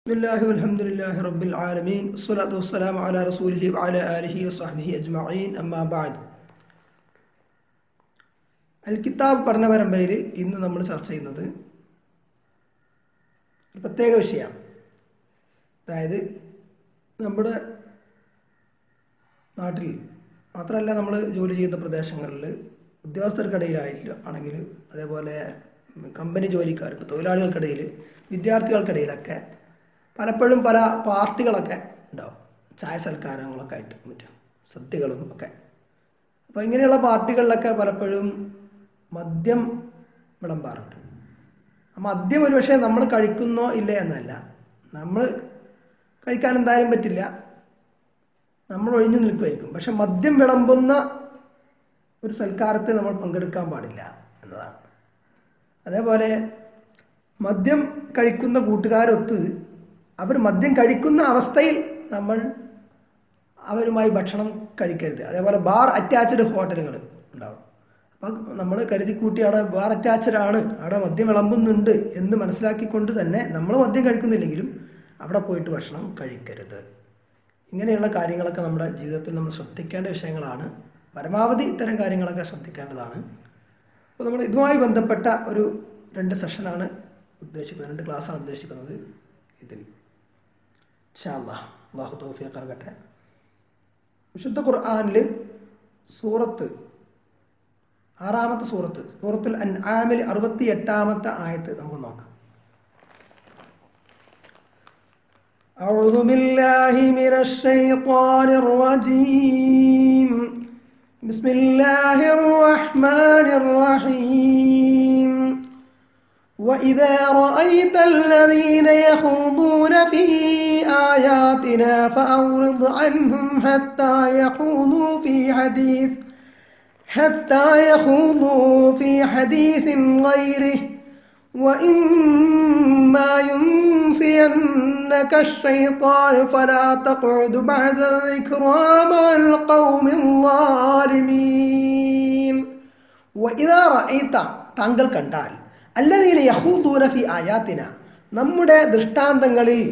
بسم الله والحمد لله رب العالمين الصلاة والسلام على رسوله وعلى آله وصحبه أجمعين أما بعد അൽ കിതാബ് പഠന പരമ്പരയിൽ ഇന്ന് നമ്മൾ ചർച്ച ചെയ്യുന്നത് ഒരു പ്രത്യേക വിഷയമാണ് അതായത് നമ്മുടെ നാട്ടിൽ മാത്രമല്ല നമ്മൾ ജോലി ചെയ്യുന്ന പ്രദേശങ്ങളിൽ ഉദ്യോഗസ്ഥർക്കിടയിലായിട്ട് ആണെങ്കിൽ അതേപോലെ കമ്പനി ജോലിക്കാർക്ക് തൊഴിലാളികൾക്കിടയിൽ വിദ്യാർത്ഥികൾക്കിടയിലൊക്കെ പലപ്പോഴും പല പാർട്ടികളൊക്കെ ഉണ്ടാവും ചായ സൽക്കാരങ്ങളൊക്കെ ആയിട്ട് മറ്റും സദ്യകളും ഒക്കെ അപ്പോൾ ഇങ്ങനെയുള്ള പാർട്ടികളിലൊക്കെ പലപ്പോഴും മദ്യം വിളമ്പാറുണ്ട് ആ മദ്യം ഒരു പക്ഷേ നമ്മൾ കഴിക്കുന്നോ ഇല്ലേ എന്നല്ല നമ്മൾ കഴിക്കാൻ എന്തായാലും പറ്റില്ല നമ്മൾ ഒഴിഞ്ഞു നിൽക്കുമായിരിക്കും പക്ഷെ മദ്യം വിളമ്പുന്ന ഒരു സൽക്കാരത്തിൽ നമ്മൾ പങ്കെടുക്കാൻ പാടില്ല എന്നതാണ് അതേപോലെ മദ്യം കഴിക്കുന്ന കൂട്ടുകാരൊത്ത് അവർ മദ്യം കഴിക്കുന്ന അവസ്ഥയിൽ നമ്മൾ അവരുമായി ഭക്ഷണം കഴിക്കരുത് അതേപോലെ ബാർ അറ്റാച്ച്ഡ് ഹോട്ടലുകൾ ഉണ്ടാവും അപ്പം നമ്മൾ കരുതി കൂട്ടി അവിടെ ബാർ അറ്റാച്ച്ഡ് ആണ് അവിടെ മദ്യം വിളമ്പുന്നുണ്ട് എന്ന് മനസ്സിലാക്കിക്കൊണ്ട് തന്നെ നമ്മൾ മദ്യം കഴിക്കുന്നില്ലെങ്കിലും അവിടെ പോയിട്ട് ഭക്ഷണം കഴിക്കരുത് ഇങ്ങനെയുള്ള കാര്യങ്ങളൊക്കെ നമ്മുടെ ജീവിതത്തിൽ നമ്മൾ ശ്രദ്ധിക്കേണ്ട വിഷയങ്ങളാണ് പരമാവധി ഇത്തരം കാര്യങ്ങളൊക്കെ ശ്രദ്ധിക്കേണ്ടതാണ് അപ്പോൾ നമ്മൾ ഇതുമായി ബന്ധപ്പെട്ട ഒരു രണ്ട് സെഷനാണ് ഉദ്ദേശിക്കുന്നത് രണ്ട് ക്ലാസ്സാണ് ഉദ്ദേശിക്കുന്നത് ഇതിൽ ഷാല്ലാ അള്ളാഹു തൗഫീഖ് നൽകട്ടെ വിശുദ്ധ ഖുർആാനിൽ സൂറത്ത് ആറാമത്തെ സൂറത്ത് സൂറത്തുൽ അൻആമിൽ അറുപത്തി എട്ടാമത്തെ ആയത്ത് നമുക്ക് നോക്കാം أعوذ بالله من الشيطان الرجيم بسم الله الرحمن الرحيم وإذا رأيت الذين يخوضون في آياتنا فأعرض عنهم حتى يخوضوا في حديث حتى يخوضوا في حديث غيره وإما ينسينك الشيطان فلا تقعد بعد الذكرى مع القوم الظالمين وإذا رأيت താങ്കൾ കണ്ടാൽ അല്ലതീന യഹൂദൂന ഫി ആയാത്തിന നമ്മുടെ ദൃഷ്ടാന്തങ്ങളിൽ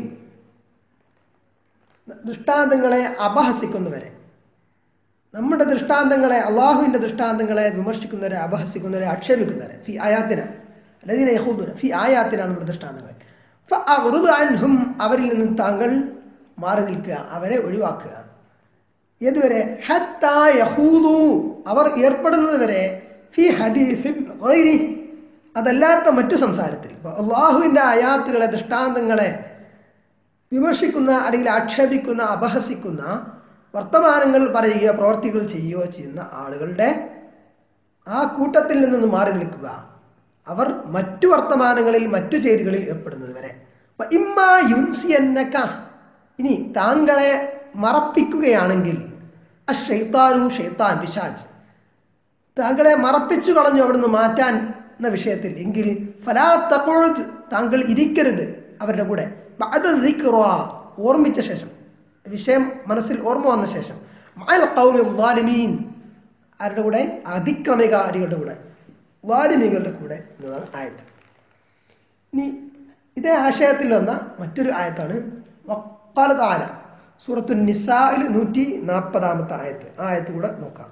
ദൃഷ്ടാന്തങ്ങളെ അപഹസിക്കുന്നവരെ നമ്മുടെ ദൃഷ്ടാന്തങ്ങളെ അള്ളാഹുവിൻ്റെ ദൃഷ്ടാന്തങ്ങളെ വിമർശിക്കുന്നവരെ അപഹസിക്കുന്നവരെ ആക്ഷേപിക്കുന്നവരെ ഫി ആയാത്തിന അല്ലതീന യഹൂദൂന ഫി ആയാത്തിന നമ്മുടെ ദൃഷ്ടാന്തങ്ങൾ അൻഹും അവരിൽ നിന്ന് താങ്കൾ മാറി നിൽക്കുക അവരെ ഒഴിവാക്കുക ഏതുവരെ ഹത്താ യഹൂദു അവർ ഏർപ്പെടുന്നത് വരെ ഫി ഹദീസിൻ ഗൈരി അതല്ലാത്ത മറ്റു സംസാരത്തിൽ ഇപ്പോൾ അള്ളാഹുവിൻ്റെ ആയാത്തുകളെ ദൃഷ്ടാന്തങ്ങളെ വിമർശിക്കുന്ന അല്ലെങ്കിൽ ആക്ഷേപിക്കുന്ന അപഹസിക്കുന്ന വർത്തമാനങ്ങൾ പറയുകയോ പ്രവർത്തികൾ ചെയ്യുകയോ ചെയ്യുന്ന ആളുകളുടെ ആ കൂട്ടത്തിൽ നിന്ന് മാറി നിൽക്കുക അവർ മറ്റു വർത്തമാനങ്ങളിൽ മറ്റു ചെയ്തികളിൽ ഏർപ്പെടുന്നത് വരെ ഇമ്മ യുൻസി എന്നക്ക ഇനി താങ്കളെ മറപ്പിക്കുകയാണെങ്കിൽ ആ ഷെയ്ത്താനു ഷെയ്ത്താൻ പിശാജ് താങ്കളെ മറപ്പിച്ചു കളഞ്ഞു അവിടുന്ന് മാറ്റാൻ എന്ന വിഷയത്തിൽ എങ്കിൽ ഫലാത്തപ്പോഴ് താങ്കൾ ഇരിക്കരുത് അവരുടെ കൂടെ അത് ഓർമ്മിച്ച ശേഷം വിഷയം മനസ്സിൽ ഓർമ്മ വന്ന ശേഷം വാലിമീൻ ആരുടെ കൂടെ അതിക്രമികാരികളുടെ കൂടെ വാലിമീകളുടെ കൂടെ എന്നതാണ് ആയത്ത് ഇനി ഇതേ ആശയത്തിൽ വന്ന മറ്റൊരു ആയത്താണ് വക്കാല താല സൂറത്തു നിസായിൽ നൂറ്റി നാൽപ്പതാമത്തെ ആയത്ത് ആ ആയത്ത് കൂടെ നോക്കാം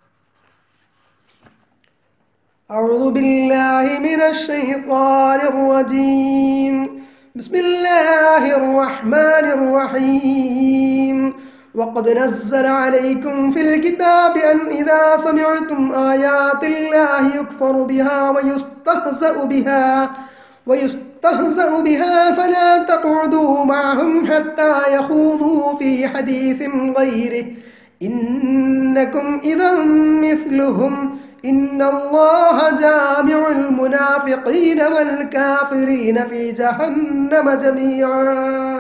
أعوذ بالله من الشيطان الرجيم بسم الله الرحمن الرحيم وقد نزل عليكم في الكتاب أن إذا سمعتم آيات الله يكفر بها ويستهزأ بها ويستهزأ بها فلا تقعدوا معهم حتى يخوضوا في حديث غيره إنكم إذا مثلهم إن الله جامع المنافقين والكافرين في جهنم جميعا